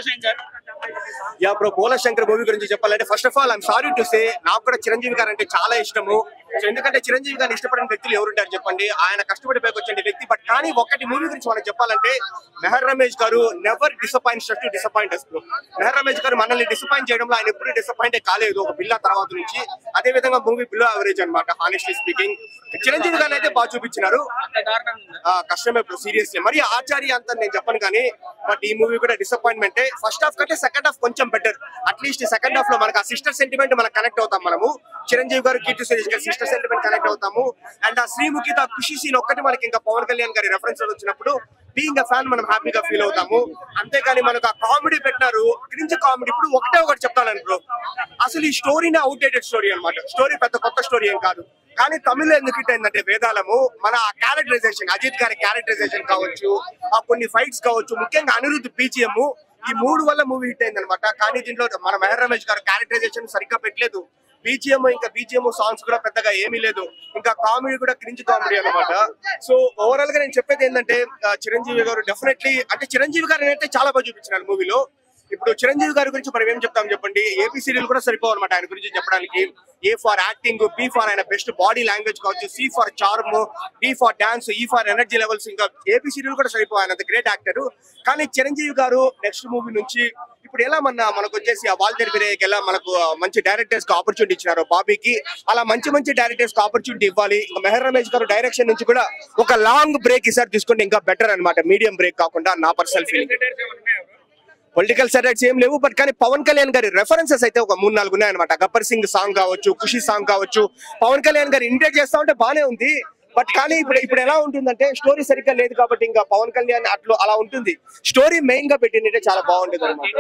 Shankar yeah bro Bhola Shankar movie గురించి చెప్పాలంటే first of all I'm sorry to say నాకు కూడా చిరంజీవి గారు అంటే చాలా ఇష్టము సో ఎందుకంటే చిరంజీవి గారిని ఇష్టపడిన వ్యక్తులు ఎవరుంటారు చెప్పండి ఆయన కష్టపడి పైకి వచ్చిన వ్యక్తి బట్ కానీ ఒక్కటి మూవీ గురించి మనం చెప్పాలంటే Meher Ramesh garu never disappoint to disappoint us bro Meher Ramesh garu మనల్ని డిసప్పాయింట్ చేయడంలో ఆయన ఎప్పుడు డిసప్పాయింట్ కాలేదు ఒక బిల్లా తర్వాత నుంచి అదే విధంగా మూవీ బిలో అవరేజ్ అనమాట హానెస్ట్లీ స్పీకింగ్ చిరంజీవి గారిని అయితే బాగా చూపించినారు అంత దారుణంగా ఉందా ఆ, కష్టమే ఇప్పుడు సీరియస్లీ మరి ఆచార్య అంత నేను చెప్పను కానీ బట్ ఈ మూవీ కూడా డిసప్పాయింట్మెంట్ ఫస్ట్ హాఫ్ కంటే సెకండ్ హాఫ్ కొంచెం బెటర్ అట్లీస్ట్ సెకండ్ హాఫ్ లో మనకు ఆ సిస్టర్ సెంటిమెంట్ మనకు కనెక్ట్ అవుతాం మనము చిరంజీవి గారు కీర్తి సురేష్ గారు సిస్టర్ సెంటిమెంట్ కనెక్ట్ అవుతాము అండ్ ఆ శ్రీముఖిత ఖుషి సీన్ ఒక్కటి మనకి ఇంకా పవన్ కళ్యాణ్ గారి రెఫరెన్స్ వచ్చినప్పుడు బీయింగ్ అ ఫ్యాన్ మనం హ్యాపీగా ఫీల్ అవుతాము అంతేగాని మనకు ఆ కామెడీ పెట్టినారు క్రింజ్ కామెడీ ఇప్పుడు ఒకటే ఒకటి చెప్తాను బ్రో అసలు ఈ స్టోరీనే అవుట్డేటెడ్ స్టోరీ అన్నమాట స్టోరీ పెద్ద కొత్త స్టోరీ ఏం కాదు కానీ తమిళ ఎందుకు హిట్ అయిందంటే వేదాలము మన ఆ క్యారెక్టరైజేషన్ అజిత్ గారి క్యారెక్టరైజేషన్ కావచ్చు ఆ కొన్ని ఫైట్స్ కావచ్చు ముఖ్యంగా అనిరుద్ధ్ బీజిఎం ఈ మూడు వల్ల మూవీ హిట్ అయింది అనమాట కానీ దీంట్లో మన మెహర్ రమేష్ గారు క్యారెక్టరైజేషన్ సరిగ్గా పెట్టలేదు బీజిఎం ఇంకా బీజిఎం సాంగ్స్ కూడా పెద్దగా ఏమీ లేదు ఇంకా కామెడీ కూడా క్రింజ్ కామెడీ అన్నమాట సో ఓవరాల్ గా నేను చెప్పేది ఏంటంటే ఆ, చిరంజీవి గారు డెఫినెట్లీ అంటే చిరంజీవి గారు అయితే చాలా బాగా చూపించినారు మూవీలో ఇప్పుడు చిరంజీవి గారి గురించి మనం ఏం చెప్తాం చెప్పండి ఏపీ సీరియల్ కూడా సరిపోవు అనమాట ఆయన గురించి చెప్పడానికి A for acting B for ఆయన బెస్ట్ బాడీ లాంగ్వేజ్ కావచ్చు C for charm D for dance E for energy levels ఇంకా ఏపీ సీరియల్ కూడా సరిపోవు ఆయన గ్రేట్ యాక్టర్ కానీ చిరంజీవి గారు నెక్స్ట్ మూవీ నుంచి ఇప్పుడు ఎలా మన మనకు వచ్చేసి ఆ వాల్తెర్ బిరేకి ఎలా మనకు మంచి డైరెక్టర్స్ కి ఆపర్చునిటీ ఇచ్చినారు బాబీకి అలా మంచి మంచి డైరెక్టర్స్ కి ఆపర్చునిటీ ఇవ్వాలి ఇంకా మెహర్ రమేష్ గారు డైరెక్షన్ నుంచి కూడా ఒక లాంగ్ బ్రేక్ ఈసారి తీసుకుంటే ఇంకా బెటర్ అన్నమాట మీడియం బ్రేక్ కాకుండా నా పర్సనల్ ఫీలింగ్ పొలిటికల్ సెటైట్స్ ఏం లేవు బట్ కానీ పవన్ కళ్యాణ్ గారి రెఫరెన్సెస్ అయితే ఒక మూడు నాలుగు ఉన్నాయన్నమాట గబ్బర్ సింగ్ సాంగ్ కావచ్చు ఖుషి సాంగ్ కావచ్చు పవన్ కళ్యాణ్ గారు ఇంటేట్ చేస్తా ఉంటే బానే ఉంది బట్ కానీ ఇప్పుడు ఇప్పుడు ఎలా ఉంటుందంటే స్టోరీ సరిగ్గా లేదు కాబట్టి ఇంకా పవన్ కళ్యాణ్ అట్లా అలా ఉంటుంది స్టోరీ మెయిన్ గా పెట్టిందంటే చాలా బాగుంటుంది అనమాట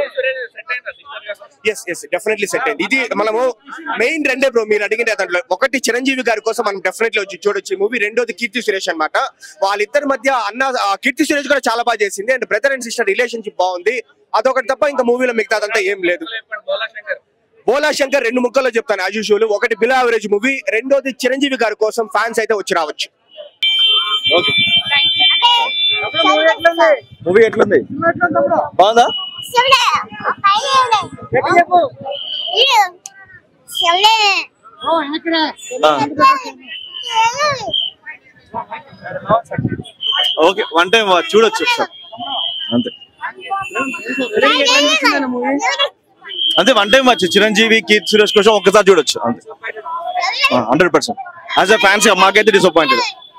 ఎస్ ఎస్ డెఫినెట్లీ సెట్ అయింది ఇది మనము మెయిన్ రెండే బ్రో మీరు అడిగిన దాంట్లో ఒకటి చిరంజీవి గారి కోసం మనం డెఫినెట్లీ వచ్చి చూడొచ్చు ఈ మూవీ రెండోది కీర్తి సురేష్ అన్నమాట వాళ్ళిద్దరి మధ్య అన్న ఆ, కీర్తి సురేష్ కూడా చాలా బాగా చేసింది and brother and sister relationship బాగుంది అదొకటి తప్ప ఇంకా మూవీలో మిగతాదంతా ఏం లేదు బోలా శంకర్ బోలా శంకర్ రెండు ముక్కల్లో చెప్తాను యాజ్ యూజువల్ ఒకటి బిలో యావరేజ్ మూవీ రెండోది చిరంజీవి గారి కోసం ఫ్యాన్స్ అయితే వచ్చి రావచ్చు మూవీ ఎట్లుంది బాగుందా ఓకే వన్ టైం చూడొచ్చు ఒకసారి అంతే అంతే వన్ టైం వచ్చి చిరంజీవి కీర్తి సురేష్ కోసం ఒక్కసారి చూడొచ్చు అంతే hundred percent as a fans మాకైతే డిసప్పాయింటెడ్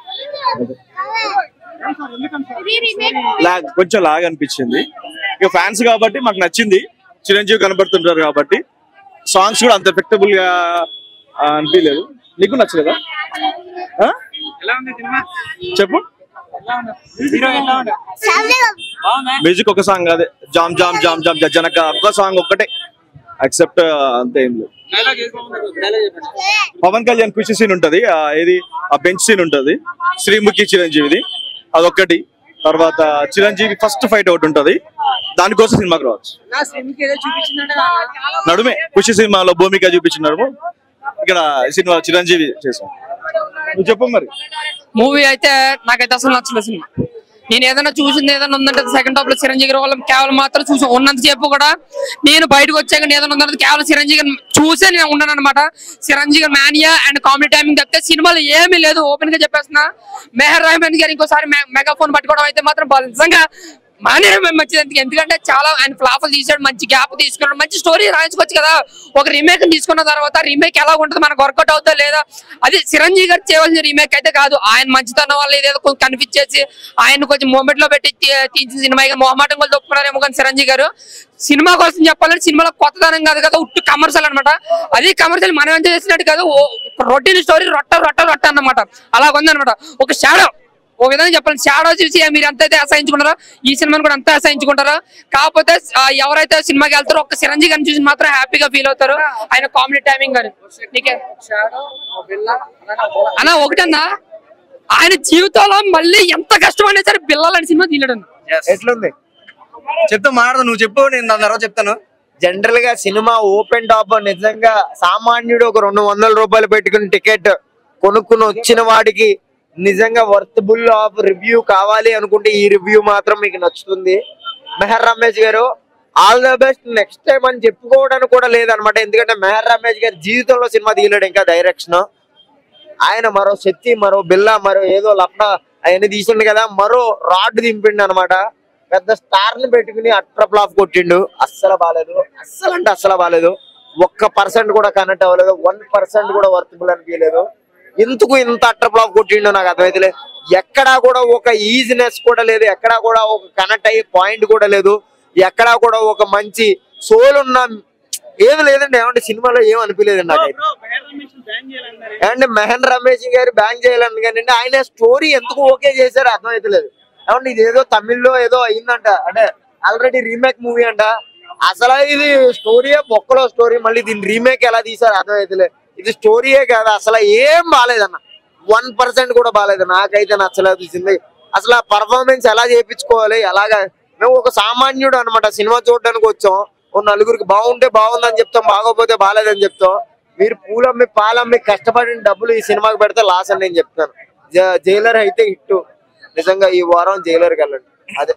లాగ్ కొంచెం లాగ్ అనిపించింది ఇక ఫ్యాన్స్ కాబట్టి మాకు నచ్చింది చిరంజీవి కనబడుతుంటారు కాబట్టి సాంగ్స్ కూడా అంత ఎఫెక్టబుల్ గా ఆ, అనిపించలేదు నీకు నచ్చలేదా ఆ? ఎలా ఉంది సినిమా చెప్పు హీరో ఎలా ఉంది బాగుందా మ్యూజిక్ ఒక సాంగ్ అదే జామ్ జామ్ జామ్ జామ్ జనక ఒక్క సాంగ్ ఒక్కటే అక్సెప్ట్ అంతే ఏం లేదు డైలాగ్ డైలాగ్ చెప్పండి పవన్ కళ్యాణ్ ఖుషి సీన్ ఉంటది ఆ ఏది ఆ బెంచ్ సీన్ ఉంటది శ్రీముఖి చిరంజీవిది అదొక్కటి తర్వాత చిరంజీవి ఫస్ట్ ఫైట్ ఒకటి ఉంటది దానికోసం సినిమాకి రావచ్చు నా సినిమాకి ఏదో చూపించిందంటే నడుమే ఖుషి సినిమాలో భూమిక చూపించినారు ఇక్కడ ఈ సినిమా చిరంజీవి చేసాం నువ్వు చెప్పు మరి మూవీ అయితే నాకైతే అసలు నచ్చలేదు సినిమా నేను ఏదైనా చూసింది ఏదైనా ఉందంటే సెకండ్ హాఫ్ లో చిరంజీవి గారి వాళ్ళం కేవలం మాత్రం చూసాం ఉన్నంత సేపు కూడా నేను బయటకు వచ్చాక ఏదైనా ఉందంటే కేవలం చిరంజీవి గారిని చూసే నేను ఉన్నాను అనమాట చిరంజీవి గారి మానియా అండ్ కామెడీ టైమింగ్ తప్పితే సినిమాలో ఏమీ లేదు ఓపెన్ గా చెప్పేస్తున్నా మెహర్ రహమాన్ గారు ఇంకోసారి మెగాఫోన్ పట్టుకోవడం అయితే మాత్రం బాగా నిజంగా మానేయడం మంచిది ఎందుకు- ఎందుకంటే చాలా ఆయన ఫ్లాఫ్లు తీసాడు మంచి గ్యాప్ తీసుకున్నాడు మంచి స్టోరీ రాయించుకోవచ్చు కదా ఒక రీమేక్ తీసుకున్న తర్వాత రీమేక్ ఎలా ఉంటుంది మనకు వర్కౌట్ అవుతా లేదా అది చిరంజీవి గారు చేయవలసిన రీమేక్ అయితే కాదు ఆయన మంచితనం వల్ల ఏదేదో కొంచెం కనిపించేసి ఆయన కొంచెం మూమెంట్ లో పెట్టి తీ- తీసిన సినిమా ఇక మొహమాటం కూడా తప్పుకున్నారేమో కానీ చిరంజీవి గారు సినిమా కోసం చెప్పాలంటే సినిమాలో కొత్తదనం కాదు కదా ఉట్టు కమర్షియల్ అన్నమాట అది కమర్షియల్ మనం ఎంత చేసినట్టు కాదు రొటీన్ స్టోరీ రొట్ట రొట్ట రొట్ట అన్నమాట అలా ఉందన్నమాట ఒక షాడో ఓ విధంగా చెప్పాలి షాడో చూసి మీరు ఎంత అయితే అసహించుకుంటారో ఈ సినిమాని కూడా అంతా అసహించుకుంటారో కాకపోతే ఆ, ఎవరైతే సినిమాకి వెళ్తారో ఒక్క చిరంజీవి గారిని చూసి మాత్రం హ్యాపీగా ఫీల్ అవుతారు ఆయన కామెడీ టైమింగ్ గాని నీకే అన్న ఒకటన్నా ఆయన జీవితంలో మళ్ళీ ఎంత కష్టమైనా సరే పిల్లలని సినిమా తీయడం ఎట్లుంది చెప్తా మాడదు నువ్వు చెప్పు నేను దాని తర్వాత చెప్తాను జనరల్ గా సినిమా ఓపెన్ టాప్ నిజంగా సామాన్యుడు ఒక రెండు వందల రూపాయలు పెట్టుకుని టికెట్ కొనుక్కుని వచ్చిన వాడికి నిజంగా వర్తబుల్ ఆఫ్ రివ్యూ కావాలి అనుకుంటే ఈ రివ్యూ మాత్రం మీకు నచ్చుతుంది మెహర్ రమేష్ గారు all the best next time అని చెప్పుకోవడానికి కూడా లేదనమాట ఎందుకంటే మెహర్ రమేష్ గారి జీవితంలో సినిమా తీయలేడు ఇంకా డైరెక్షన్ ఆయన మరో శక్తి మరో బిల్ల మరో ఏదో లప్న అవన్నీ తీసిండు కదా మరో రాడ్ దింపిండు అనమాట పెద్ద స్టార్ ని పెట్టుకుని అట్ర ఫ్లాప్ కొట్టిండు అస్సలు బాగాలేదు అస్సలు అంటే అస్సలు బాగాలేదు ఒక్క పర్సెంట్ కూడా కనెక్ట్ అవ్వలేదు వన్ పర్సెంట్ కూడా వర్తబుల్ అనిపించలేదు ఎందుకు ఇంత అట్ర ఫ్లాప్ కొట్టిండో నాకు అర్థమైతే ఎక్కడా కూడా ఒక ఈజినెస్ కూడా లేదు ఎక్కడా కూడా ఒక కనెక్ట్ అయ్యే పాయింట్ కూడా లేదు ఎక్కడా కూడా ఒక మంచి సోల్ ఉన్న ఏమి లేదండి ఏమంటే సినిమాలో ఏం అనిపించలేదండి నాకైతే ఏమంటే మెహన్ రమేష్ గారు బ్యాంక్ చేయాలని కానీ ఆయన స్టోరీ ఎందుకు ఓకే చేశారో అర్థమైతలేదు ఏమంటే ఇది ఏదో తమిళ్లో ఏదో అయిందంట అంటే ఆల్రెడీ రీమేక్ మూవీ అంట అసలు ఇది స్టోరీయే బొక్కలో స్టోరీ మళ్ళీ దీని రీమేక్ ఎలా తీసారు అర్థమైతలేదు ఇది స్టోరీయే కాదు అసలు ఏం బాగాలేదన్న వన్ పర్సెంట్ కూడా బాగాలేదు నాకైతే నచ్చలేదు చూసింది అసలు ఆ పర్ఫార్మెన్స్ ఎలా చేయించుకోవాలి ఎలాగా మేము ఒక సామాన్యుడు అన్నమాట సినిమా చూడడానికి వచ్చాం ఓ నలుగురికి బాగుంటే బాగుందని చెప్తాం బాగోపోతే బాగాలేదని చెప్తాం మీరు పూలమ్మి పాలమ్మి కష్టపడిన డబ్బులు ఈ సినిమాకి పెడితే లాస్ అని నేను చెప్తాను జ- జైలర్ అయితే హిట్ నిజంగా ఈ వారం జైలర్కి వెళ్ళండి అదే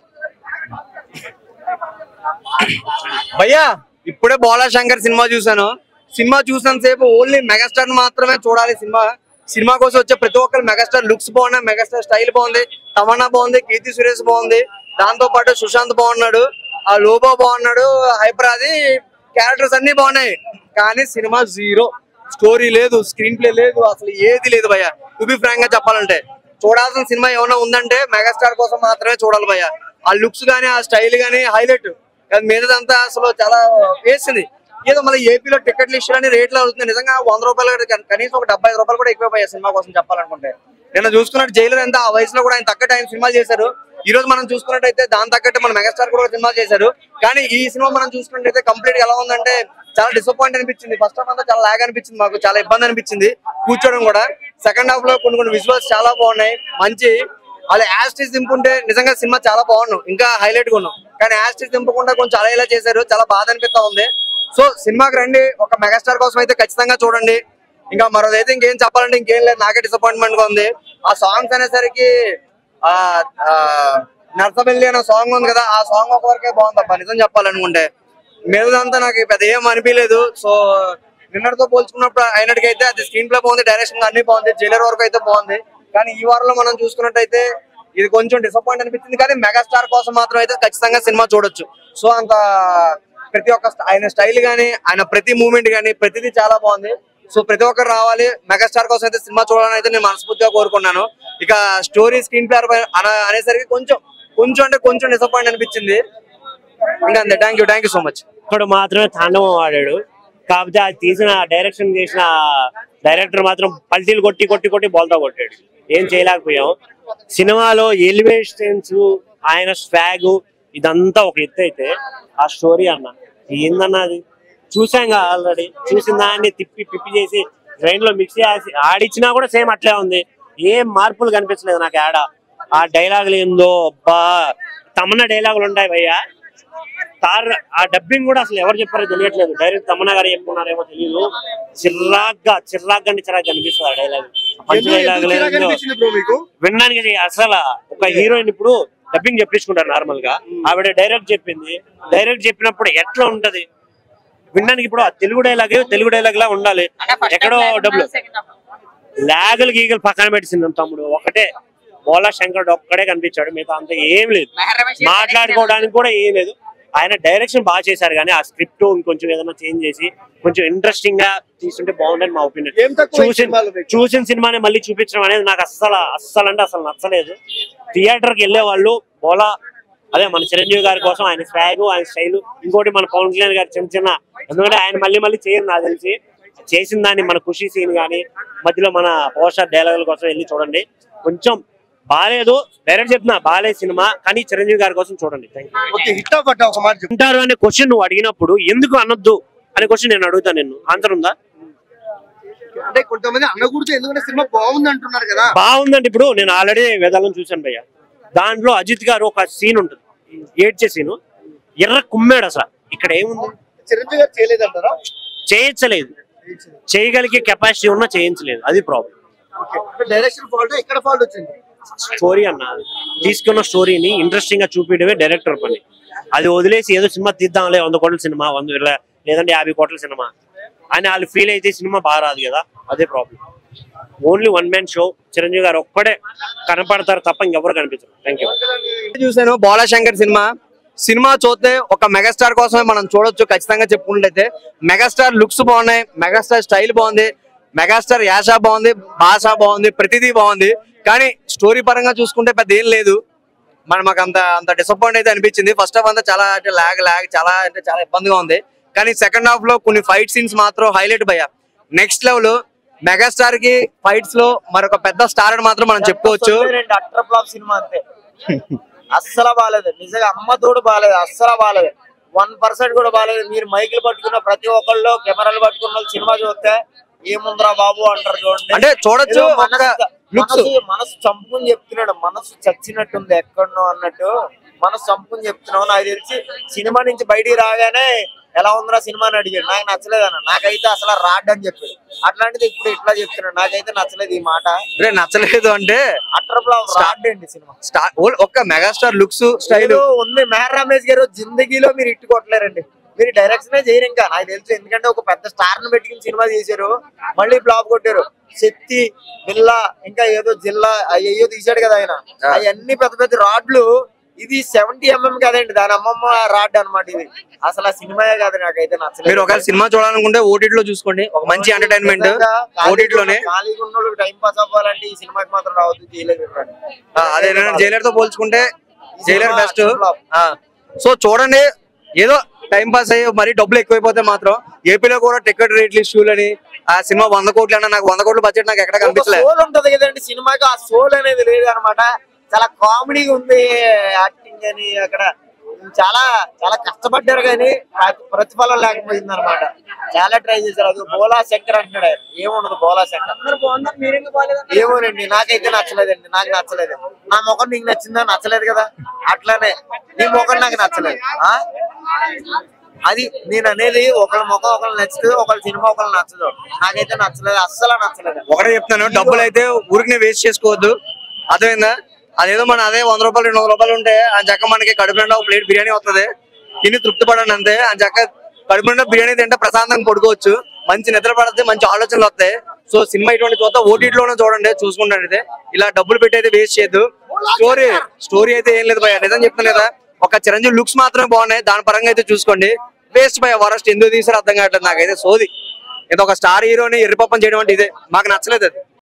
భయ్యా ఇప్పుడే బోలా శంకర్ సినిమా చూసాను సినిమా చూసినంత సేపు ఓన్లీ మెగాస్టార్ మాత్రమే చూడాలి సినిమా సినిమా కోసం వచ్చే ప్రతి ఒక్కరు మెగాస్టార్ లుక్స్ బాగున్నాయి మెగాస్టార్ స్టైల్ బాగుంది తమన్నా బాగుంది కీర్తి సురేష్ బాగుంది దాంతో పాటు సుశాంత్ బాగున్నాడు ఆ లోబో బాగున్నాడు హైపరాది క్యారెక్టర్స్ అన్ని బాగున్నాయి కానీ సినిమా జీరో స్టోరీ లేదు స్క్రీన్ ప్లే లేదు అసలు ఏది లేదు భయ్య టు బి ఫ్రాంక్ గా చెప్పాలంటే చూడాల్సిన సినిమా ఏమైనా ఉందంటే మెగాస్టార్ కోసం మాత్రమే చూడాలి భయ్య ఆ లుక్స్ గానీ ఆ స్టైల్ గానీ హైలైట్ మిగతాదంతా అసలు చాలా వేసింది ఏదో మళ్ళీ ఏపీలో టికెట్ లిస్ట్ అని రేట్లు అవుతుంది నిజంగా వంద రూపాయలు కూడా కనీ- కనీసం ఒక డెబ్బై ఐదు రూపాయలు కూడా ఎక్కువ పోయాయి సినిమా కోసం చెప్పాలనుకుంటే నిన్న చూసుకున్నట్టు జైలర్ ఎంత ఆ వయసులో కూడా ఆయన తగ్గట్టు ఆయన సినిమాలు చేశారు ఈ రోజు మనం చూసుకున్నట్టయితే దాని తగ్గట్టు మన మెగాస్టార్ కూడా సినిమా చేశారు కానీ ఈ సినిమా మనం చూసుకున్నట్టయితే కంప్లీట్ గా ఎలా ఉందంటే చాలా డిసప్పాయింట్ అనిపించింది ఫస్ట్ హాఫ్ అంతా చాలా లాగ్ అనిపించింది మాకు చాలా ఇబ్బంది అనిపించింది కూర్చోవడం కూడా సెకండ్ హాఫ్ లో కొన్ని కొన్ని విజువల్స్ చాలా బాగున్నాయి మంచి అలా యాస్టిస్ దింపుంటే నిజంగా సినిమా చాలా బాగున్నాం ఇంకా హైలైట్ గా ఉన్నాం కానీ యాస్టిస్ దింపకుండా కొంచెం అలా ఇలా చేశారు చాలా బాధ అనిపిస్తా ఉంది సో సినిమాకి రండి ఒక మెగాస్టార్ కోసం అయితే ఖచ్చితంగా చూడండి ఇంకా మరోదైతే ఇంకేం చెప్పాలంటే ఇంకేం లేదు నాకే డిసప్పాయింట్మెంట్ గా ఉంది ఆ సాంగ్స్ అనేసరికి ఆ ఆ, నర్సబెల్లి అనే సాంగ్ ఉంది కదా ఆ సాంగ్ ఒక వరకే బాగుంది తప్ప నిజం చెప్పాలనుకుంటే మిగతాదంతా నాకు పెద్ద ఏం అనిపించలేదు సో నిన్నటితో పోల్చుకున్నప్పుడు అయినట్టుకైతే అది స్క్రీన్ ప్లే బాగుంది డైరెక్షన్ అన్ని బాగుంది జైలర్ వరకు అయితే బాగుంది కానీ ఈ వారంలో మనం చూసుకున్నట్టయితే ఇది కొంచెం డిసప్పాయింట్ అనిపించింది కానీ మెగాస్టార్ కోసం మాత్రం అయితే ఖచ్చితంగా సినిమా చూడొచ్చు సో అంత ప్రతి ఒక్క sta- ఆయన స్టైల్ గానీ ఆయన ప్రతి మూమెంట్ గానీ ప్రతిదీ చాలా బాగుంది సో ప్రతి ఒక్కరు రావాలి మెగాస్టార్ కోసం అయితే సినిమా చూడాలని అయితే నేను మనస్ఫూర్తిగా కోరుకున్నాను ఇక స్టోరీ స్క్రీన్ ప్లే అనేసరికి కొంచెం కొంచెం అంటే కొంచెం డిసప్పాయింట్ అనిపించింది ఇంకా అంతే thank you thank you so much ఒక్కడు మాత్రమే తాండవం ఆడాడు కాకపోతే అది తీసిన డైరెక్షన్ చేసిన డైరెక్టర్ మాత్రం పల్టీలు కొట్టి కొట్టి కొట్టి బోల్తా కొట్టాడు ఏం చేయలేకపోయాం సినిమాలో ఎలివేషన్స్ ఆయన స్వాగ్ ఇదంతా ఒక ఎత్తు అయితే ఆ స్టోరీ అన్న ఏందన్నా అది చూసాంగా ఆల్రెడీ చూసిన దాన్ని తిప్పి పిప్పి చేసి ట్రైన్ లో మిక్స్ చేసి ఆడిచ్చినా కూడా సేమ్ అట్లే ఉంది ఏం మార్పులు కనిపించలేదు నాకు ఆడ ఆ డైలాగులు ఏందో అబ్బా తమన్నా డైలాగులు ఉంటాయి భయ్యా తార్ ఆ డబ్బింగ్ కూడా అసలు ఎవరు చెప్పారో తెలియట్లేదు డైరెక్ట్ తమన్నా గారు చెప్పుకున్నారేమో తెలియదు చిర్రాగ్గా చిర్రాగ్గా అంటే చిరాగ్గా అనిపిస్తుంది ఆ డైలాగ్ మంచి డైలాగ్ లేదు మీకు వినడానికి ఇది అసలు ఒక హీరోయిన్ ఇప్పుడు డబ్బింగ్ చెప్పించుకుంటారు నార్మల్ గా ఆవిడ డైరెక్ట్ చెప్పింది డైరెక్ట్ చెప్పినప్పుడు ఎట్లా ఉంటది వినడానికి ఇప్పుడు ఆ తెలుగు డైలాగ్ తెలుగు డైలాగ్ లా ఉండాలి ఎక్కడో డబ్బులు లాగులు గీగలు పక్కన పెట్టింది తమ్ముడు ఒకటే బోలా శంకర్ ఒక్కడే కనిపించాడు మిగతా అంతా ఏం లేదు మాట్లాడుకోవడానికి కూడా ఏం లేదు ఆయన డైరెక్షన్ బాగా చేశారు కానీ ఆ స్క్రిప్ట్ ఇంకొంచెం ఏదైనా చేంజ్ చేసి కొంచెం ఇంట్రెస్టింగ్ గా తీసుంటే బాగుండని మా ఏం ఒపీనియన్ తక్కువ ఈ చూసిన సినిమాలో మీకు? చూసిన సినిమాని మళ్ళీ చూపించడం అనేది నాకు అస్సలు అస్సలు అంటే అసలు నచ్చలేదు థియేటర్ కి వెళ్ళే వాళ్ళు బోలా అదే మన చిరంజీవి గారి కోసం ఆయన స్వాగ్ ఆయన స్టైల్ ఇంకోటి మన పవన్ కళ్యాణ్ గారి చిన్న చిన్న ఎందుకంటే ఆయన మళ్ళీ మళ్ళీ చేయరు నాకు తెలిసి చేసిన దాన్ని మన ఖుషి సీన్ కానీ మధ్యలో మన పోస్టర్ డైలాగుల కోసం వెళ్ళి చూడండి కొంచెం బాగాలేదు డైరెక్ట్ చెప్తున్నా బాగాలేదు సినిమా కానీ చిరంజీవి గారి కోసం చూడండి థ్యాంక్ యూ ఓకే హిట్ అవ్వట ఒక మాట చెప్పు. అంటారు అనే క్వశ్చన్ నువ్వు అడిగినప్పుడు ఎందుకు అనొద్దు అనే క్వశ్చన్ నేను అడుగుతాను నిన్ను ఆన్సర్ ఉందా అంటే కొంతమంది అనకూడదు ఎందుకంటే సినిమా బాగుంది అంటున్నారు కదా బాగుందండి ఇప్పుడు నేను ఆల్రెడీ వేదాలను చూశాను భయ్య దాంట్లో అజిత్ గారు ఒక సీన్ ఉంటుంది ఏడ్చే సీను ఎర్ర కుమ్మాడు అసలు ఇక్కడ ఏముంది చిరంజీవి గారు చేయలేదంటారా చేయించలేదు చేయగలిగే కెపాసిటీ ఉన్నా చేయించలేదు అది ప్రాబ్లం డైరెక్షన్ ఫాల్ట్ ఎక్కడ ఫాల్ట్ వచ్చింది స్టోరీ అన్న తీసుకున్న స్టోరీని ఇంట్రెస్టింగ్ గా చూపించడమే డైరెక్టర్ పని అది వదిలేసి ఏదో సినిమా తీద్దాంలే వంద కోట్ల సినిమా వంద లే- లేదంటే యాభై కోట్ల సినిమా అని వాళ్ళు ఫీల్ అయితే సినిమా బాగా రాదు కదా అదే problem only one man show Chiranjeevi గారు ఒక్కడే కనపడతారు తప్ప ఇంకెవరు కనిపించరు థ్యాంక్ యూ చూసాను బాలశంకర్ సినిమా సినిమా చూస్తే ఒక మెగాస్టార్ కోసమే మనం చూడొచ్చు ఖచ్చితంగా చెప్పుకున్నట్లయితే మెగాస్టార్ లుక్స్ బాగున్నాయి మెగాస్టార్ స్టైల్ బాగుంది మెగాస్టార్ యాష బాగుంది భాష బాగుంది ప్రతిదీ బాగుంది కానీ స్టోరీ పరంగా చూసుకుంటే పెద్ద ఏం లేదు మన మాకు అంత అంత డిసప్పాయింట్ అయితే అనిపించింది ఫస్ట్ హాఫ్ అంతా చాలా అంటే లాగ్ లాగ్ చాలా అంటే చాలా ఇబ్బందిగా ఉంది కానీ సెకండ్ హాఫ్ లో కొన్ని ఫైట్ సీన్స్ మాత్రం హైలైట్ భయ్య నెక్స్ట్ లెవెల్ మెగాస్టార్ కి ఫైట్స్ లో మరొక పెద్ద స్టార్ అని మాత్రం మనం చెప్పుకోవచ్చు అట్టర్ ఫ్లాప్ సినిమా అంతే అస్సలు బాగాలేదు నిజంగా అమ్మ తోడు బాగాలేదు అస్సలు బాగాలేదు వన్ పర్సెంట్ కూడా బాగాలేదు మీరు మైకులు పట్టుకున్న ప్రతి ఒక్కళ్ళు కెమెరాలు పట్టుకున్న వాళ్ళు సినిమా చూస్తే ఏముందిరా బాబు అంటారు చూడండి అంటే చూడొచ్చు ఏదో ఒక మనసు- లుక్స్ మనసు మనసు చంపుకుని చెప్తున్నాడు మనసు చచ్చినట్టుంది ఎక్కడనో అన్నట్టు మనసు చంపుకుని చెప్తున్నావు నాకు తెలిసి సినిమా నుంచి బయటికి రాగానే ఎలా ఉందిరా సినిమా అని అడిగాడు నాకు నచ్చలేదు అన్న నాకైతే అసలు రాడ్ అని చెప్పాడు అట్లాంటిది ఇప్పుడు ఇట్లా చెప్తున్నాడు నాకైతే నచ్చలేదు ఈ మాట రే నచ్చలేదు అంటే అట్టర్ ఫ్లాప్ రాడ్ అండి సినిమా స్టార్ ఒక్క మెగాస్టార్ లుక్స్ స్టైల్ స్టైల్ ఉంది మెహర్ రమేష్ గారు జిందగీలో మీరు ఇట్టు కొట్టలేరండి మీరు డైరెక్షన్ చేయరు ఇంకా నాకు తెలుసు ఎందుకంటే ఒక పెద్ద స్టార్ ని పెట్టుకుని సినిమా తీశారు మళ్ళీ ఫ్లాప్ కొట్టారు శక్తి బిల్లా ఇంకా ఏదో జిల్లా అయ్యో తీశాడు కదా ఆయన అవన్నీ పెద్ద పెద్ద రాడ్లు ఇది సెవెంటీ ఎంఎం కదండి దాని అమ్మమ్మ రాడ్ అన్నమాట ఇది అసలు ఆ సినిమాయే కాదు నాకైతే నచ్చలేదు మీరు ఒకవేళ సినిమా చూడాలనుకుంటే ఓటీటీ లో చూసుకోండి ఒక మంచి ఎంటర్టైన్మెంట్ నిజంగా ఓటీటీ లోనే ఖాళీగా ఉన్న వాళ్ళకి టైం పాస్ అవ్వాలంటే ఈ సినిమాకి మాత్రం రావద్దు చేయలేదు ఆ, అదే జైలర్ తో పోల్చుకుంటే జైలర్ సినిమా బెస్ట్ flop. సో చూడండి ఏదో టైం పాస్ అయ్యి మరి డబ్బులు ఎక్కువైపోతే మాత్రం ఏపీలో కూడా టికెట్ రేట్లు ఇష్యూలు అని ఆ సినిమా వంద కోట్లు అన్న నాకు వంద కోట్ల బడ్జెట్ నాకు ఎక్కడ ఒక కనిపించలేదు సోల్ ఉంటది కదండి సినిమాకి ఆ సోల్ అనేది లేదు అనమాట చాలా కామెడీగా ఉంది యాక్టింగ్ అని అక్కడ చాలా చాలా కష్టపడ్డారు కానీ ప్ర- ప్రతిఫలం లేకపోయింది అనమాట చాలా ట్రై చేశారు అది బోలా శంకర్ అంటున్నాడు ఆయన. ఏముండదు బోలా శంకర్ ఏమోనండి నాకైతే నచ్చలేదండి నాకు నచ్చలేదు నా ముఖం నీకు నచ్చిందా నచ్చలేదు కదా అట్లానే నీ ముఖం నాకు నచ్చలేదు ఆ అది నేను అనేది ఒకళ్ళ ముఖం ఒకళ్ళు నచ్చుతుంది ఒకళ్ళ సినిమా ఒకళ్ళు నచ్చదు నాకైతే నచ్చలేదు అస్సలు నచ్చలేదు ఒకటే చెప్తాను డబ్బులు అయితే ఊరికి వేస్ట్ చేసుకోవద్దు అర్థమైందా అదేదో మన అదే వంద రూపాయలు రెండు వందల రూపాయలు ఉంటే ఆ చక్క మనకి కడుపు నిండా ఒక ప్లేట్ బిర్యానీ వస్తుంది తిని తృప్తి పడండి అంతే ఆ చక్క కడుపు నిండా బిర్యానీ తింటే ప్రశాంతంగా పడుకోవచ్చు మంచి నిద్ర పడితే మంచి ఆలోచనలు వస్తాయి సో సినిమా ఇటువంటి చూస్తే ఓటీటీలోనే చూడండి చూసుకుంటాను అయితే ఇలా డబ్బులు పెట్టి అయితే వేస్ట్ చేయొద్దు స్టోరీ స్టోరీ అయితే ఏం లేదు భయ నిజం చెప్తాను కదా ఒక చిరంజీవి లుక్స్ మాత్రమే బాగున్నాయి దాని పరంగా అయితే చూసుకోండి వేస్ట్ భయ వరస్ట్ ఎందుకు తీసారో అర్థం కావట్లేదు నాకైతే సోది ఇది ఒక స్టార్ హీరోని ఎర్రిపప్పం చేయడం అంటే ఇదే మాకు నచ్చలేదు అది